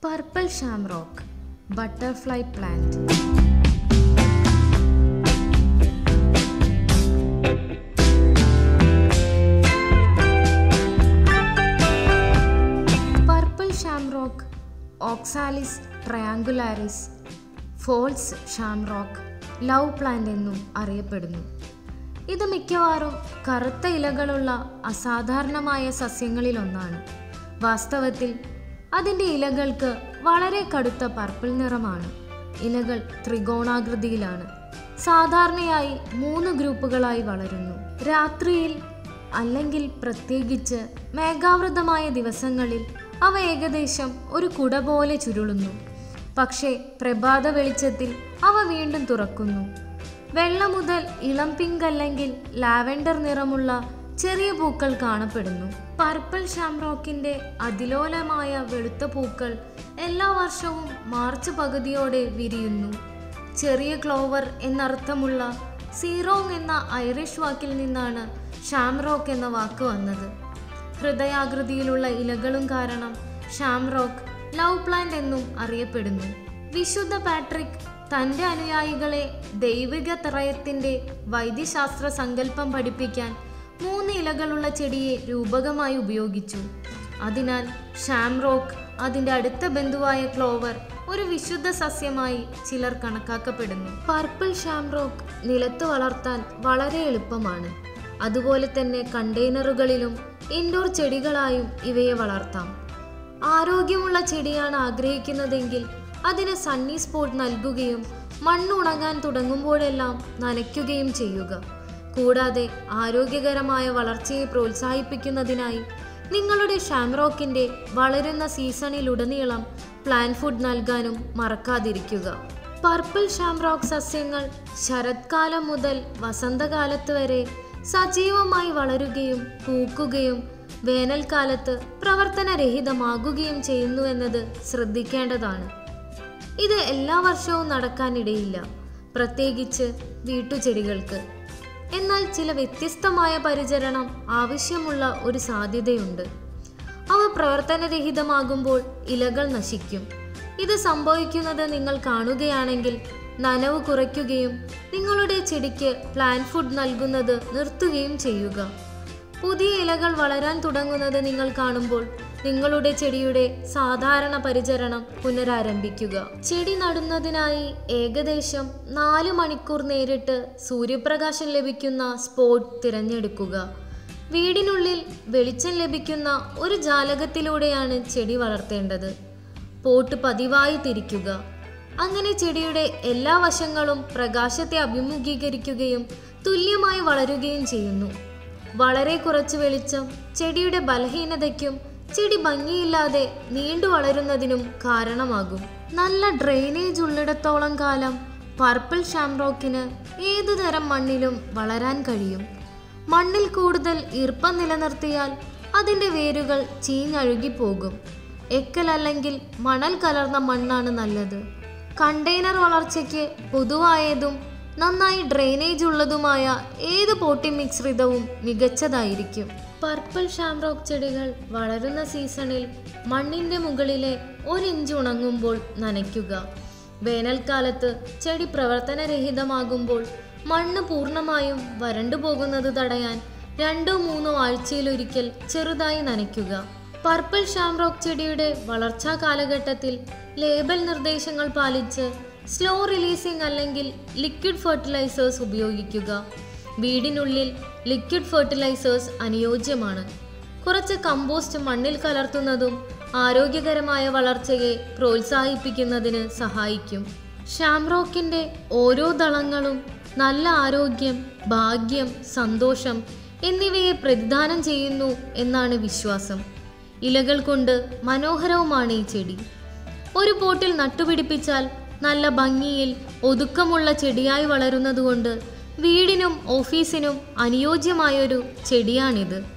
purple shamrock butterfly plant purple shamrock oxalis triangularis false shamrock love plant എന്നും അറിയപ്പെടുന്നു ഇത് മിക്കവാറും കറുത്ത ഇലകളുള്ള അസാധാരണമായ സസ്യങ്ങളിലൊന്നാണ് വാസ്തവത്തിൽ അതിൻ്റെ ഇലകൾക്ക് വളരെ കടുത്ത പർപ്പിൾ നിറമാണ് ഇലകൾ ത്രികോണാകൃതിയിലാണ് സാധാരണയായി മൂന്ന് ഗ്രൂപ്പുകളായി വളരുന്നു രാത്രിയിൽ അല്ലെങ്കിൽ പ്രത്യേകിച്ച് മേഘാവൃതമായ ദിവസങ്ങളിൽ അവ ഏകദേശം ഒരു കുട പോലെ ചുരുളുന്നു പക്ഷേ പ്രഭാത വെളിച്ചത്തിൽ അവ വീണ്ടും തുറക്കുന്നു വെള്ള മുതൽ ഇളം പിങ്ക് അല്ലെങ്കിൽ ലാവൻഡർ നിറമുള്ള ചെറിയ പൂക്കൾ കാണപ്പെടുന്നു പർപ്പിൾ ഷാംറോക്കിന്റെ അതിലോലമായ വെളുത്ത പൂക്കൾ എല്ലാ വർഷവും മാർച്ച് പകുതിയോടെ വിരിയുന്നു ചെറിയ ക്ലോവർ എന്നർത്ഥമുള്ള സീറോങ് എന്ന ഐറിഷ് വാക്കിൽ നിന്നാണ് ഷാംറോക്ക് എന്ന വാക്ക് വന്നത് ഹൃദയാകൃതിയിലുള്ള ഇലകളും കാരണം ഷാംറോക്ക് ലവ് പ്ലാന്റ് എന്നും അറിയപ്പെടുന്നു വിശുദ്ധ പാട്രിക് തൻ്റെ അനുയായികളെ ദൈവിക ത്രയത്തിൻ്റെ വൈദ്യശാസ്ത്ര സങ്കല്പം പഠിപ്പിക്കാൻ മൂന്ന് ഇലകളുള്ള ചെടിയെ രൂപകമായി ഉപയോഗിച്ചു അതിനാൽ ഷാംറോക്ക് അതിൻ്റെ അടുത്ത ബന്ധുവായ ക്ലോവർ ഒരു വിശുദ്ധ സസ്യമായി ചിലർ കണക്കാക്കപ്പെടുന്നു പർപ്പിൾ ഷാംറോക്ക് നിലത്ത് വളർത്താൻ വളരെ എളുപ്പമാണ് അതുപോലെ തന്നെ കണ്ടെയ്നറുകളിലും ഇൻഡോർ ചെടികളായും ഇവയെ വളർത്താം ആരോഗ്യമുള്ള ചെടിയാണ് ആഗ്രഹിക്കുന്നതെങ്കിൽ അതിന് സണ്ണി സ്പോട്ട് നൽകുകയും മണ്ണ് ഉണങ്ങാൻ തുടങ്ങുമ്പോഴെല്ലാം നനയ്ക്കുകയും ചെയ്യുക കൂടാതെ ആരോഗ്യകരമായ വളർച്ചയെ പ്രോത്സാഹിപ്പിക്കുന്നതിനായി നിങ്ങളുടെ ഷാംറോക്കിൻ്റെ വളരുന്ന സീസണിലുടനീളം പ്ലാൻ ഫുഡ് നൽകാനും മറക്കാതിരിക്കുക പർപ്പിൾ ഷാംറോക്ക് സസ്യങ്ങൾ ശരത്കാലം മുതൽ വസന്തകാലത്ത് വരെ സജീവമായി വളരുകയും പൂക്കുകയും വേനൽക്കാലത്ത് പ്രവർത്തനരഹിതമാകുകയും ചെയ്യുന്നുവെന്നത് ശ്രദ്ധിക്കേണ്ടതാണ് ഇത് എല്ലാ വർഷവും നടക്കാനിടയില്ല പ്രത്യേകിച്ച് വീട്ടുചെടികൾക്ക് എന്നാൽ ചില വ്യത്യസ്തമായ പരിചരണം ആവശ്യമുള്ള ഒരു സാധ്യതയുണ്ട് അവ പ്രവർത്തനരഹിതമാകുമ്പോൾ ഇലകൾ നശിക്കും ഇത് സംഭവിക്കുന്നത് നിങ്ങൾ കാണുകയാണെങ്കിൽ നനവ് കുറയ്ക്കുകയും നിങ്ങളുടെ ചെടിക്ക് പ്ലാൻ ഫുഡ് നൽകുന്നത് നിർത്തുകയും ചെയ്യുക പുതിയ ഇലകൾ വളരാൻ തുടങ്ങുന്നത് നിങ്ങൾ കാണുമ്പോൾ നിങ്ങളുടെ ചെടിയുടെ സാധാരണ പരിചരണം പുനരാരംഭിക്കുക ചെടി നടുന്നതിനായി ഏകദേശം നാല് മണിക്കൂർ നേരിട്ട് സൂര്യപ്രകാശം ലഭിക്കുന്ന സ്പോട്ട് തിരഞ്ഞെടുക്കുക വീടിനുള്ളിൽ വെളിച്ചം ലഭിക്കുന്ന ഒരു ജാലകത്തിലൂടെയാണ് ചെടി വളർത്തേണ്ടത് പോട്ട് പതിവായി തിരിക്കുക അങ്ങനെ ചെടിയുടെ എല്ലാ വശങ്ങളും പ്രകാശത്തെ അഭിമുഖീകരിക്കുകയും തുല്യമായി വളരുകയും ചെയ്യുന്നു വളരെ കുറച്ച് വെളിച്ചം ചെടിയുടെ ബലഹീനതയ്ക്കും ചെടി ഭംഗിയില്ലാതെ നീണ്ടു വളരുന്നതിനും കാരണമാകും നല്ല ഡ്രെയിനേജ് ഉള്ളിടത്തോളം കാലം പർപ്പിൾ ഷാംറോക്കിന് ഏതു തരം മണ്ണിലും വളരാൻ കഴിയും മണ്ണിൽ കൂടുതൽ ഈർപ്പം നിലനിർത്തിയാൽ അതിൻ്റെ വേരുകൾ ചീഞ്ഞഴുകിപ്പോകും എക്കൽ അല്ലെങ്കിൽ മണൽ കലർന്ന മണ്ണാണ് നല്ലത് കണ്ടെയ്നർ വളർച്ചയ്ക്ക് പൊതുവായതും നന്നായി ഡ്രെയിനേജ് ഉള്ളതുമായ ഏത് പോട്ടി മിശ്രിതവും മികച്ചതായിരിക്കും പർപ്പിൾ ഷാംറോക്ക് ചെടികൾ വളരുന്ന സീസണിൽ മണ്ണിൻ്റെ മുകളിലെ ഒരിഞ്ച് ഉണങ്ങുമ്പോൾ നനയ്ക്കുക വേനൽക്കാലത്ത് ചെടി പ്രവർത്തനരഹിതമാകുമ്പോൾ മണ്ണ് പൂർണ്ണമായും വരണ്ടു പോകുന്നത് തടയാൻ രണ്ടോ മൂന്നോ ആഴ്ചയിലൊരിക്കൽ ചെറുതായി നനയ്ക്കുക പർപ്പിൾ ഷാംറോക്ക് ചെടിയുടെ വളർച്ചാ കാലഘട്ടത്തിൽ ലേബൽ നിർദ്ദേശങ്ങൾ പാലിച്ച് സ്ലോ റിലീസിംഗ് അല്ലെങ്കിൽ ലിക്വിഡ് ഫെർട്ടിലൈസേഴ്സ് ഉപയോഗിക്കുക വീടിനുള്ളിൽ ലിക്വിഡ് ഫെർട്ടിലൈസേഴ്സ് അനുയോജ്യമാണ് കുറച്ച് കമ്പോസ്റ്റ് മണ്ണിൽ കലർത്തുന്നതും ആരോഗ്യകരമായ വളർച്ചയെ പ്രോത്സാഹിപ്പിക്കുന്നതിന് സഹായിക്കും ഷാംറോക്കിൻ്റെ ഓരോ ദളങ്ങളും നല്ല ആരോഗ്യം ഭാഗ്യം സന്തോഷം എന്നിവയെ പ്രതിദാനം ചെയ്യുന്നു എന്നാണ് വിശ്വാസം ഇലകൾ കൊണ്ട് മനോഹരവുമാണ് ഈ ചെടി ഒരു പോട്ടിൽ നട്ടുപിടിപ്പിച്ചാൽ നല്ല ഭംഗിയിൽ ഒതുക്കമുള്ള ചെടിയായി വളരുന്നതുകൊണ്ട് വീടിനും ഓഫീസിനും അനുയോജ്യമായൊരു ചെടിയാണിത്